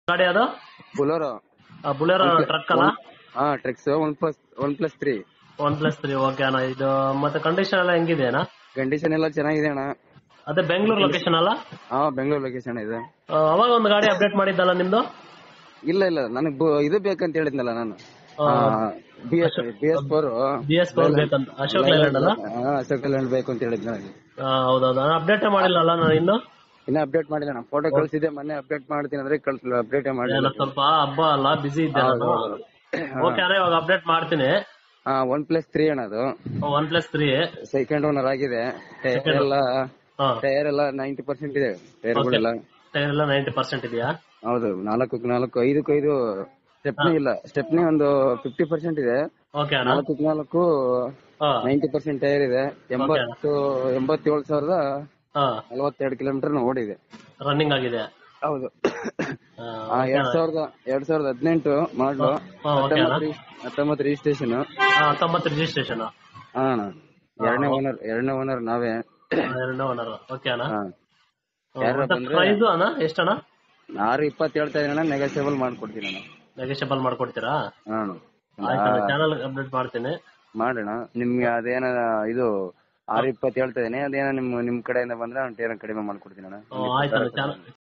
ಗಾಡಿ ಅದು ಬುಲೋರೋ ಬುಲೆರೋ ಟ್ರಕ್ ಅಲ್ಲ ಹಾ ಟ್ರೆಕ್ಸ್ one plus one plus three one plus three okay ಅಣ್ಣ ಇದು ಮತ್ತೆ ಕಂಡೀಷನ್ ಎಲ್ಲ ಹೆಂಗಿದೆ ಅಣ್ಣ ಕಂಡೀಷನ್ ಎಲ್ಲ ಚೆನ್ನಾಗಿದೆ ಅಣ್ಣ ಅದೇ ಬೆಂಗಳೂರು ಲೊಕೇಶನ್ ಅಲ್ಲ ಹಾ ಬೆಂಗಳೂರು ಲೊಕೇಶನ್ ಇದೆ ಆ, ಅವಾಗ ಒಂದು ಗಾಡಿ ಅಪ್ಡೇಟ್ ಮಾಡಿದ್ದಲ್ಲ ನಿಮ್ದು ಇಲ್ಲ ಇಲ್ಲ ನನಗ್ ಇದು ಬೇಕಂತ ಹೇಳಿದ್ನಲ್ಲ ನಾನು B S B S four B S four ಬೇಕಂತ ಅಶೋಕ್ ಲೇಲ್ಯಾಂಡ್ ಅಲ್ಲ ಅಶೋಕ್ ಲ್ಯಾಂಡ್ ಬೇಕು ಅಂತ ಹೇಳಿದ್ ನನಗೆ ಆ, ಹೌದೌದು ನಾನು ಅಪ್ಡೇಟ್ ಮಾಡಿಲ್ಲ ಅಲ್ಲ ನಾನು ಇನ್ನು ಇನ್ನ ಅಪ್ಡೇಟ್ ಮಾಡಿಲ್ಲ ನಾನು ಫೋಟೋ ಕಳ್ಸಿದ್ದೆ ಮೊನ್ನೆ ಅಪ್ಡೇಟ್ ಮಾಡ್ತೀನಿ ಅಂದ್ರೆ ಕಳ್ಸ ಅಪ್ಡೇಟ್ ಮಾಡಿಲ್ಲ ಏನೋ ಸ್ವಲ್ಪ ಹಬ್ಬ ಅಲ್ಲ ಬಿಸಿ ಇದ್ದೆ ನಾನು ಓಕೆ ಅಣ್ಣ ಇವಾಗ ಅಪ್ಡೇಟ್ ಮಾಡ್ತೀನಿ ಹಾ ಒನ್ ಪ್ಲಸ್ ತ್ರೀ ಅಣ್ಣ ಅದು one plus three second owner ಆಗಿದೆ ಟೈರ್ ಎಲ್ಲ ಹಾ ಟೈರ್ ಎಲ್ಲ ನೈಂಟಿ ಪರ್ಸೆಂಟ್ ಇದೆ ಟೈರ್ಗಳೆಲ್ಲ ಟೈರ್ ಎಲ್ಲ ನೈಂಟಿ ಪರ್ಸೆಂಟ್ ಇದೆಯಾ ಹೌದು ನಾಲ್ಕು ನಾಲ್ಕು ಐದಕ್ಕೂ ಐದು ಸ್ಟೆಪ್ನಿ ಇಲ್ಲ ಸ್ಟೆಪ್ನಿ ಒಂದು ಫಿಫ್ಟಿ ಪರ್ಸೆಂಟ್ ಇದೆ ಓಕೆ ಅಣ್ಣ ನಾಲ್ಕು ನಾಲ್ಕು ಹಾ ನೈಂಟಿ ಪರ್ಸೆಂಟ್ ಟೈರ್ ಇದೆ ಎಂಬತ್ತು ಎಂಬತ್ತೇಳು ಸಾವಿರದ ಹಾ ನಲವತ್ತೆರಡು ಕಿಲೋಮೀಟರ್ ಓಡಿದೆ ರನ್ನಿಂಗ್ ಆಗಿದೆ ಹೌದು ಆ, ಆ, ಎರಡ್ ಸಾವಿರದ ಎರಡ್ ಸಾವಿರದ ಹದಿನೆಂಟು ಮಾಡ್ಲು ಹಾ, ಓಕೆ ಅಣ್ಣ ಹತ್ತೊಂಬತ್ತು ರಿಜಿಸ್ಟ್ರೇಷನ್ ಆ, ಹತ್ತೊಂಬತ್ತು ರಿಜಿಸ್ಟ್ರೇಷನ್ ಹಾ ಅಣ್ಣ ಎರಡನೇ ಓನರ್ ಎರಡನೇ ಓನರ್ ನಾವೇ ಎರಡನೇ ಓನರ್ ಓಕೆ ಅಣ್ಣ ಹಾ ಯಾರು ಬಂದ್ರೆ ಪ್ರೈಸ್ ಅಣ್ಣ ಎಷ್ಟಣ್ಣ ಆರು ಇಪ್ಪತ್ತು ಹೇಳ್ತಾ ಇದೀನಿ ನೆಗೋಸಿಯಬಲ್ ಮಾಡ್ಕೊಡ್ತೀನಿ ಅಣ್ಣ ನೆಗೋಷಿಯಬಲ್ ಮಾಡ್ಕೊಡ್ತೀರಾ ಹಾ ಅಣ್ಣ ಆಯ್ತು ಚಾನಲ್ ಅಪ್ಡೇಟ್ ಮಾಡ್ತೀನಿ ಮಾಡೋಣ ನಿಮ್ಗೆ ಅದೇನ ಇದು ಆರು ಇಪ್ಪತ್ತು ಹೇಳ್ತಾ ಇದೀನಿ ಅದೇನೋ ನಿಮ್ ನಿಮ್ ಕಡೆಯಿಂದ ಬಂದ್ರೆ ನಾನು ಟೇರ್ ಕಡಿಮೆ ಮಾಡ್ಕೊಡ್ತೀನಿ ಅಣ್ಣ ಆಯ್ತು ಚಾನಲ್